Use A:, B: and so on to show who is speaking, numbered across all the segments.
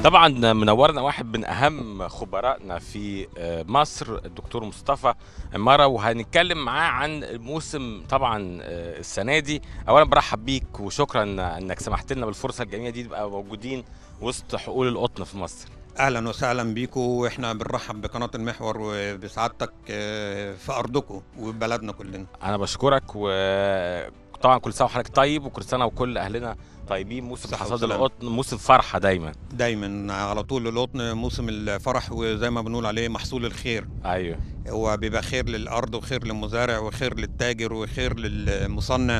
A: طبعا منورنا واحد من اهم خبرائنا في آه، مصر الدكتور مصطفى عماره وهنتكلم معاه عن الموسم طبعا آه، السنه دي اولا برحب بيك وشكرا انك سمحت لنا بالفرصه الجميله دي نبقى موجودين وسط حقول القطن في مصر
B: اهلا وسهلا بيكم واحنا بنرحب بقناه المحور وبسعادتك آه، في ارضكم وبلدنا كلنا
A: انا بشكرك وطبعا كل سنه وحضرتك طيب وكل سنه وكل اهلنا طيبين موسم
B: صحة
A: حصاد
B: وسلامة.
A: القطن موسم فرحه دايما
B: دايما على طول القطن موسم الفرح وزي ما بنقول عليه محصول الخير
A: ايوه
B: هو بيبقى خير للارض وخير للمزارع وخير للتاجر وخير للمصنع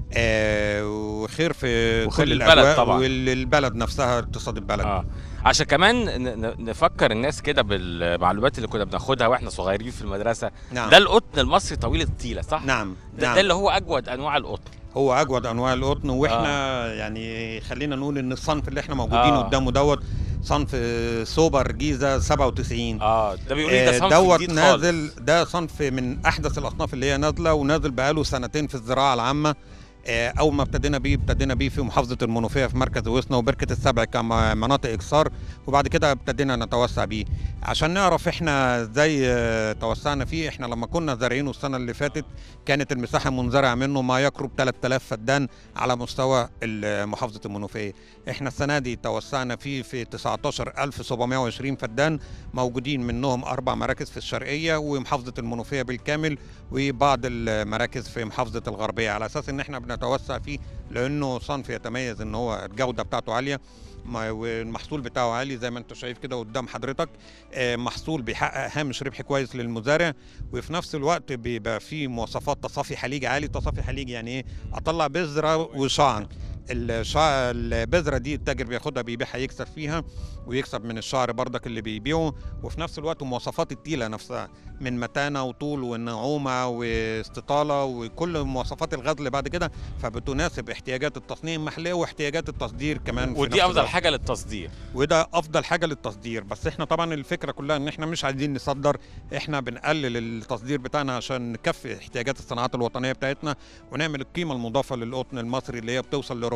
B: آه وخير في
A: وخير
B: كل
A: للبلد
B: الاجواء
A: طبعا.
B: وللبلد نفسها اقتصاد البلد
A: اه عشان كمان ن- ن- نفكر الناس كده بالمعلومات اللي كنا بناخدها واحنا صغيرين في المدرسه
B: نعم
A: ده القطن المصري طويل الطيله صح؟
B: نعم
A: ده,
B: نعم
A: ده اللي هو اجود انواع القطن
B: هو اجود انواع القطن واحنا آه. يعني خلينا نقول ان الصنف اللي احنا موجودين
A: آه.
B: آه. قدامه دوت صنف سوبر جيزه 97
A: اه ده بيقول لي ده
B: آه،
A: صنف
B: دوت
A: جديد
B: نازل
A: خالص
B: ده صنف من احدث الاصناف اللي هي نازله ونازل بقاله سنتين في الزراعه العامه آه، اول ما ابتدينا بيه ابتدينا بيه في محافظه المنوفيه في مركز وسنا وبركه السبع كمناطق اكسار وبعد كده ابتدينا نتوسع بيه عشان نعرف احنا ازاي آه، توسعنا فيه احنا لما كنا زارعينه السنه اللي فاتت كانت المساحه منزرع منه ما يقرب 3000 فدان على مستوى ال- محافظه المنوفيه احنا السنه دي توسعنا فيه في 19720 فدان موجودين منهم اربع مراكز في الشرقيه ومحافظه المنوفيه بالكامل وبعض المراكز في محافظه الغربيه على اساس ان احنا بنتوسع فيه لانه صنف يتميز ان هو الجوده بتاعته عاليه ما- والمحصول بتاعه عالي زي ما انت شايف كده قدام حضرتك آه، محصول بيحقق هامش ربح كويس للمزارع وفي نفس الوقت بيبقى فيه مواصفات تصافي حليج عالي تصافي حليج يعني ايه اطلع بذره وشعر الشعر البذره دي التاجر بياخدها بيبيعها يكسب فيها ويكسب من الشعر بردك اللي بيبيعه وفي نفس الوقت مواصفات التيله نفسها من متانه وطول ونعومه واستطاله وكل مواصفات الغزل بعد كده فبتناسب احتياجات التصنيع المحليه واحتياجات التصدير كمان في
A: ودي
B: نفس
A: افضل
B: الوقت.
A: حاجه للتصدير
B: وده افضل حاجه للتصدير بس احنا طبعا الفكره كلها ان احنا مش عايزين نصدر احنا بنقلل التصدير بتاعنا عشان نكفي احتياجات الصناعات الوطنيه بتاعتنا ونعمل القيمه المضافه للقطن المصري اللي هي بتوصل ل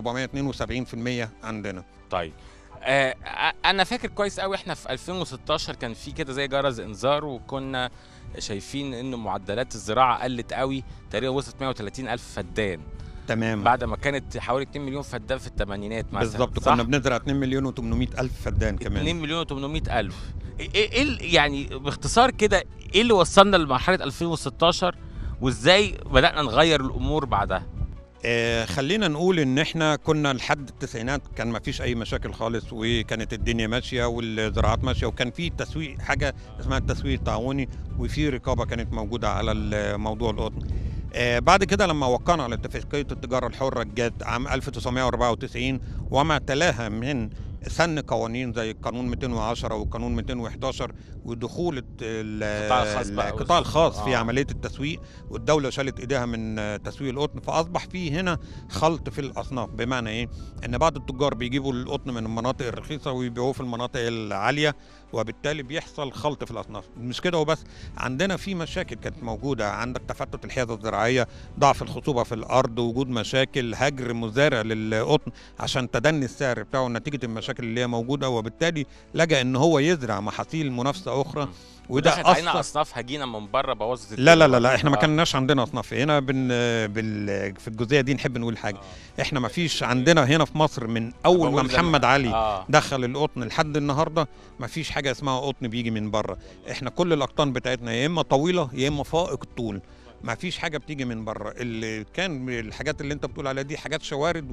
B: 472% عندنا
A: طيب آه انا فاكر كويس قوي احنا في 2016 كان في كده زي جرس انذار وكنا شايفين ان معدلات الزراعه قلت قوي تقريبا وصلت 130 الف فدان
B: تمام
A: بعد ما كانت حوالي 2 مليون فدان في الثمانينات مثلا
B: بالظبط
A: صح؟
B: كنا بنزرع 2 مليون و800 الف فدان كمان
A: 2 مليون و800 الف ايه ايه ال- يعني باختصار كده ايه اللي وصلنا لمرحله 2016 وازاي بدانا نغير الامور بعدها
B: آه خلينا نقول ان احنا كنا لحد التسعينات كان ما فيش اي مشاكل خالص وكانت الدنيا ماشيه والزراعات ماشيه وكان في تسويق حاجه اسمها التسويق التعاوني وفي رقابه كانت موجوده على ال- موضوع القطن آه بعد كده لما وقعنا على اتفاقيه التجاره الحره الجاد عام 1994 وما تلاها من سن قوانين زي القانون 210 والقانون 211 ودخول الت- ال-
A: القطاع الخاص بقى
B: القطاع الخاص في
A: آه.
B: عمليه التسويق والدوله شالت ايديها من آه، تسويق القطن فاصبح في هنا خلط في الاصناف بمعنى ايه ان بعض التجار بيجيبوا القطن من المناطق الرخيصه ويبيعوه في المناطق العاليه وبالتالي بيحصل خلط في الاصناف مش كده وبس عندنا في مشاكل كانت موجوده عندك تفتت الحيازه الزراعيه ضعف الخصوبه في الارض وجود مشاكل هجر مزارع للقطن عشان تدني السعر بتاعه نتيجه المشاكل اللي هي موجوده وبالتالي لجا ان هو يزرع محاصيل منافسه اخرى وده
A: ودخلت علينا
B: اثر
A: اصناف هجينه من بره بوظت
B: لا لا لا
A: الدنيا.
B: لا احنا ما
A: آه.
B: كناش عندنا اصناف هنا بن بال في الجزئيه دي نحب نقول حاجه احنا ما فيش عندنا هنا في مصر من اول ما
A: بقول زي
B: محمد علي
A: اه
B: دخل القطن لحد النهارده ما فيش حاجه اسمها قطن بيجي من بره احنا كل الاقطان بتاعتنا يا اما طويله يا اما فائق الطول ما فيش حاجه بتيجي من بره اللي كان الحاجات اللي انت بتقول عليها دي حاجات شوارد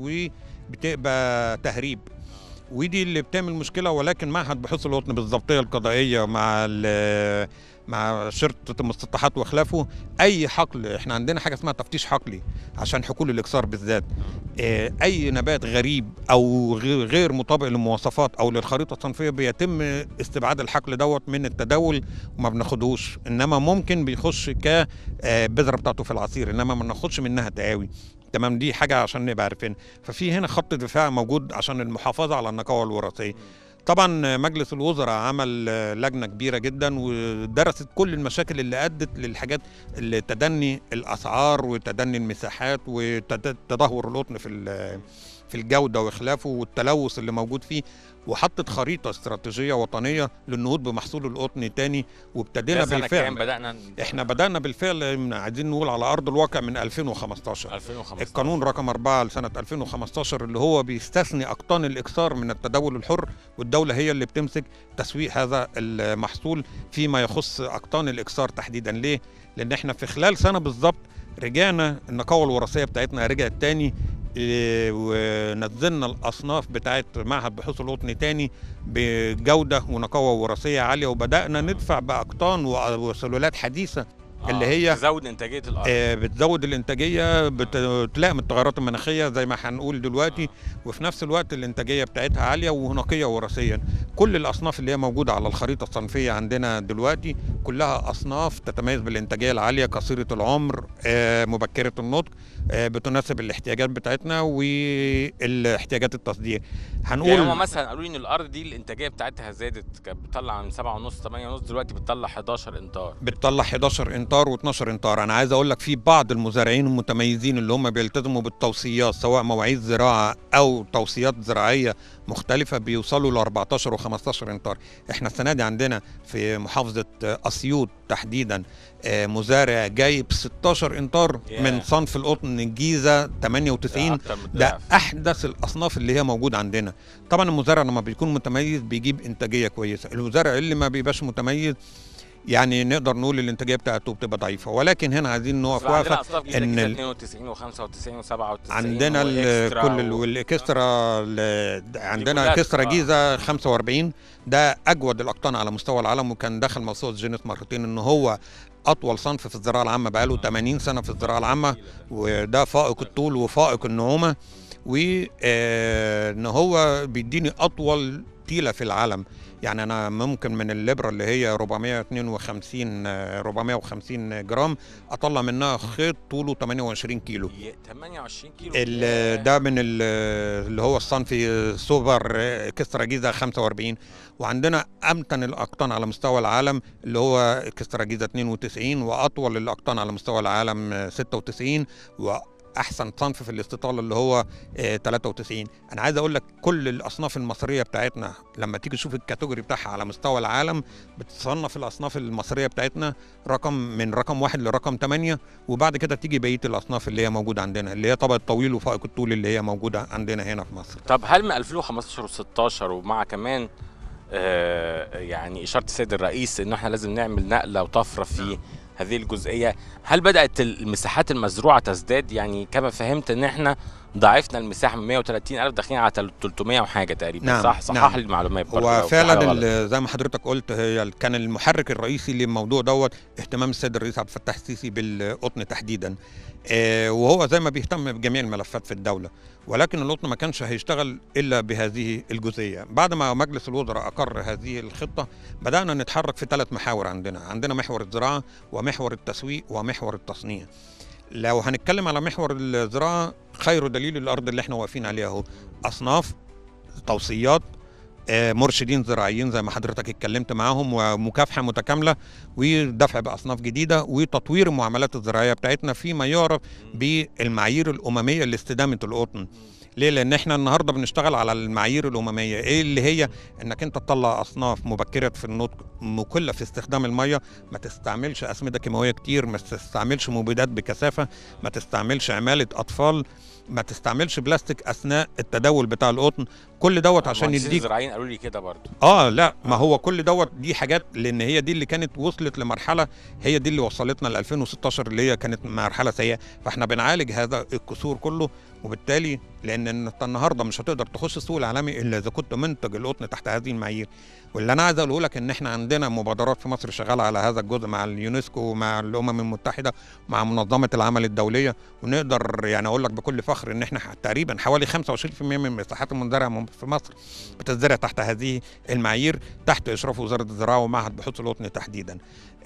B: وبتبقى تهريب ودي اللي بتعمل مشكله ولكن معهد بحوث القطن بالضبطيه القضائيه مع ال- مع شرطه المسطحات وخلافه اي حقل احنا عندنا حاجه اسمها تفتيش حقلي عشان حقول الاكسار بالذات آه، اي نبات غريب او غير غير مطابق للمواصفات او للخريطه الصنفيه بيتم استبعاد الحقل دوت من التداول وما بناخدهوش انما ممكن بيخش كبذره بتاعته في العصير انما ما بناخدش منها تقاوي تمام دي حاجه عشان نبقى عارفين ففي هنا خط دفاع موجود عشان المحافظه على النقاوه الوراثيه طبعا مجلس الوزراء عمل لجنه كبيره جدا ودرست كل المشاكل اللي ادت للحاجات اللي تدني الاسعار وتدني المساحات وتدهور القطن في في الجوده وخلافه والتلوث اللي موجود فيه وحطت خريطه استراتيجيه وطنيه للنهوض بمحصول القطن تاني وابتدينا
A: ده سنة
B: بالفعل
A: كام بدانا
B: احنا بدانا بالفعل من- عايزين نقول على ارض الواقع من 2015
A: 2015
B: القانون رقم 4 لسنة 2015 اللي هو بيستثني أقطان الإكثار من التداول الحر والدولة هي اللي بتمسك تسويق هذا المحصول فيما يخص أقطان الإكثار تحديدا ليه؟ لأن احنا في خلال سنة بالظبط رجعنا النقاوة الوراثية بتاعتنا رجعت تاني إيه، ونزلنا الأصناف بتاعت معهد بحوث القطن تاني بجودة ونقاوة وراثية عالية وبدأنا ندفع بأقطان وسلولات حديثة اللي هي
A: تزود انتاجيه الارض
B: آه، بتزود الانتاجيه بتلائم التغيرات المناخيه زي ما هنقول دلوقتي وفي نفس الوقت الانتاجيه بتاعتها عاليه ونقيه وراثيا كل الاصناف اللي هي موجوده على الخريطه الصنفيه عندنا دلوقتي كلها اصناف تتميز بالانتاجيه العاليه قصيره العمر آه، مبكره النضج آه، بتناسب الاحتياجات بتاعتنا والاحتياجات التصدير هنقول
A: يعني هم مثلا قالوا لي ان الارض دي الانتاجيه بتاعتها زادت كانت بتطلع من 7 ونص 8 ونص دلوقتي بتطلع 11 امتار
B: بتطلع 11 انطار و12 انطار انا عايز اقول لك في بعض المزارعين المتميزين اللي هم بيلتزموا بالتوصيات سواء مواعيد زراعه او توصيات زراعيه مختلفه بيوصلوا ل 14 و15 انطار احنا السنه دي عندنا في محافظه اسيوط تحديدا آه، مزارع جايب 16 انطار
A: ياه.
B: من صنف القطن الجيزه 98
A: أكتر من
B: ده
A: الضعف.
B: احدث الاصناف اللي هي موجوده عندنا طبعا المزارع لما بيكون متميز بيجيب انتاجيه كويسه المزارع اللي ما بيبقاش متميز يعني نقدر نقول الانتاجيه بتاعته بتبقى ضعيفه ولكن هنا عايزين نقف
A: بس عندنا
B: وقفه
A: أصناف جديدة
B: إن
A: جديدة
B: ال-
A: 92 و95 و97
B: عندنا ال- كل ال- والاكسترا ال-
A: كلها
B: عندنا اكسترا
A: آه.
B: جيزه 45 ده اجود الاقطان على مستوى العالم وكان دخل موسوعه جينيس مرتين ان هو اطول صنف في الزراعه العامه بقاله 80 سنه في الزراعه العامه وده فائق الطول وفائق النعومه وان هو بيديني اطول تيله في العالم يعني انا ممكن من الليبره اللي هي 452 آه، 450 جرام اطلع منها خيط طوله 28 كيلو
A: ي- 28 كيلو
B: ال- ده من ال- اللي هو الصنف سوبر اكسترا جيزه 45 وعندنا امتن الاقطان على مستوى العالم اللي هو اكسترا جيزه 92 واطول الاقطان على مستوى العالم 96 واحسن صنف في الاستطاله اللي هو آه، 93 انا عايز اقول لك كل الاصناف المصريه بتاعتنا لما تيجي تشوف الكاتيجوري بتاعها على مستوى العالم بتصنف الاصناف المصريه بتاعتنا رقم من رقم واحد لرقم 8 وبعد كده تيجي بقيه الاصناف اللي هي موجوده عندنا اللي هي طبق الطويل وفائق الطول اللي هي موجوده عندنا هنا في مصر
A: طب هل من 2015 و16 ومع كمان آه يعني اشاره السيد الرئيس ان احنا لازم نعمل نقله وطفره في هذه الجزئيه هل بدات المساحات المزروعه تزداد يعني كما فهمت ان احنا ضاعفنا المساحه من 130 الف داخلين على 300 وحاجه تقريبا
B: نعم،
A: صح صحح
B: نعم.
A: لي المعلومات برضه
B: هو
A: لو في حاجة
B: فعلا
A: غلط.
B: ال- زي ما حضرتك قلت هي ال- كان المحرك الرئيسي للموضوع دوت اهتمام السيد الرئيس عبد الفتاح السيسي بالقطن تحديدا آه وهو زي ما بيهتم بجميع الملفات في الدوله ولكن القطن ما كانش هيشتغل الا بهذه الجزئيه بعد ما مجلس الوزراء اقر هذه الخطه بدانا نتحرك في ثلاث محاور عندنا عندنا محور الزراعه ومحور التسويق ومحور التصنيع لو هنتكلم على محور الزراعه خير دليل الارض اللي احنا واقفين عليها اهو اصناف توصيات آه، مرشدين زراعيين زي ما حضرتك اتكلمت معاهم ومكافحه متكامله ودفع باصناف جديده وتطوير المعاملات الزراعيه بتاعتنا فيما يعرف بالمعايير الامميه لاستدامه القطن ليه لان احنا النهارده بنشتغل على المعايير الامميه ايه اللي هي انك انت تطلع اصناف مبكره في النضج مكله في استخدام الميه ما تستعملش اسمده كيماويه كتير ما تستعملش مبيدات بكثافه ما تستعملش عماله اطفال ما تستعملش بلاستيك اثناء التداول بتاع القطن كل دوت عشان
A: المهندسين
B: يديك
A: الزراعيين قالوا لي كده برضه
B: اه لا ما هو كل دوت دي حاجات لان هي دي اللي كانت وصلت لمرحله هي دي اللي وصلتنا ل 2016 اللي هي كانت مرحله سيئه فاحنا بنعالج هذا الكسور كله وبالتالي لان انت النهارده مش هتقدر تخش السوق العالمي الا اذا كنت منتج القطن تحت هذه المعايير واللي انا عايز اقوله لك ان احنا عندنا مبادرات في مصر شغاله على هذا الجزء مع اليونسكو ومع الامم المتحده مع منظمه العمل الدوليه ونقدر يعني اقول لك بكل فخر ان احنا تقريبا حوالي 25% من مساحات المزارع في مصر بتزرع تحت هذه المعايير تحت اشراف وزاره الزراعه ومعهد بحوث القطن تحديدا.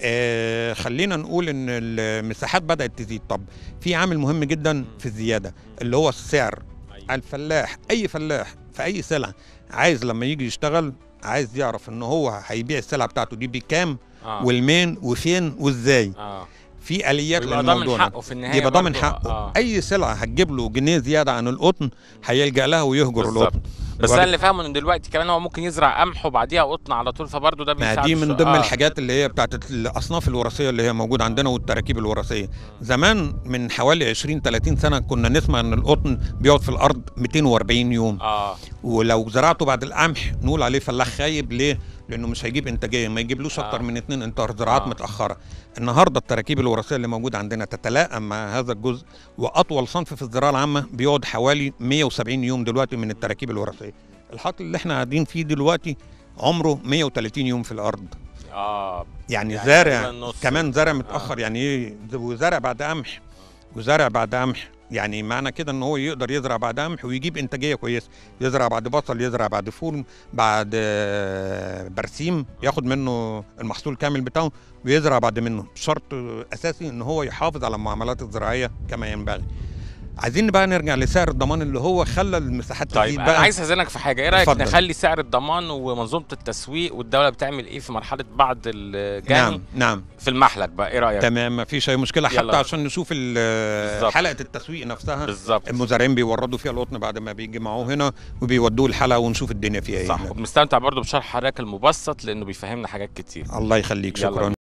B: آه خلينا نقول ان المساحات بدات تزيد طب في عامل مهم جدا في الزياده اللي هو السعر الفلاح اي فلاح في اي سلعه عايز لما يجي يشتغل عايز يعرف ان هو هيبيع السلعه بتاعته دي بكام
A: آه.
B: والمين وفين وازاي
A: اه
B: في اليات
A: يبقى ضامن
B: للموضوع ده
A: حقه في النهايه
B: يبقى ضامن
A: برضه.
B: حقه
A: آه.
B: اي سلعه هتجيب له جنيه زياده عن القطن هيلجا لها ويهجر
A: بالظبط.
B: القطن
A: بس
B: وبعد-
A: انا اللي فاهمه ان دلوقتي كمان هو ممكن يزرع قمح وبعديها قطن على طول فبرضه ده
B: ما
A: بيساعد
B: دي من
A: شو-
B: ضمن
A: آه.
B: الحاجات اللي هي بتاعت الاصناف الوراثيه اللي هي موجوده عندنا والتراكيب الوراثيه زمان من حوالي 20 30 سنه كنا نسمع ان القطن بيقعد في الارض 240 يوم
A: اه
B: ولو زرعته بعد القمح نقول عليه فلاح خايب ليه؟ لانه مش هيجيب انتاجيه ما يجيبلوش اكتر
A: آه.
B: من اتنين انتار زراعات
A: آه.
B: متاخره النهارده التراكيب الوراثيه اللي موجوده عندنا تتلائم مع هذا الجزء واطول صنف في الزراعه العامه بيقعد حوالي 170 يوم دلوقتي من التراكيب الوراثيه الحقل اللي احنا قاعدين فيه دلوقتي عمره 130 يوم في الارض
A: اه
B: يعني,
A: يعني
B: زارع
A: تقريباً نص.
B: كمان زارع متاخر يعني ايه وزارع بعد قمح وزارع بعد قمح يعني معنى كده ان هو يقدر يزرع بعد قمح ويجيب انتاجيه كويسه يزرع بعد بصل يزرع بعد فول بعد آه، برسيم ياخد منه المحصول كامل بتاعه ويزرع بعد منه شرط اساسي ان هو يحافظ على المعاملات الزراعيه كما ينبغي عايزين بقى نرجع لسعر الضمان اللي هو خلى المساحات
A: طيب
B: تزيد
A: انا
B: بقى
A: عايز استاذنك في حاجه ايه رايك
B: اتفضل.
A: نخلي سعر الضمان ومنظومه التسويق والدوله بتعمل ايه في مرحله بعض الجاني
B: نعم نعم
A: في المحلك بقى ايه رايك
B: تمام ما فيش اي مشكله
A: يلا.
B: حتى عشان نشوف ال-
A: بالظبط.
B: حلقه التسويق نفسها
A: بالظبط
B: المزارعين بيوردوا فيها القطن بعد ما بيجمعوه هنا وبيودوه الحلقه ونشوف الدنيا فيها ايه
A: صح وبنستمتع برضو بشرح حضرتك المبسط لانه بيفهمنا حاجات كتير
B: الله يخليك
A: يلا
B: شكرا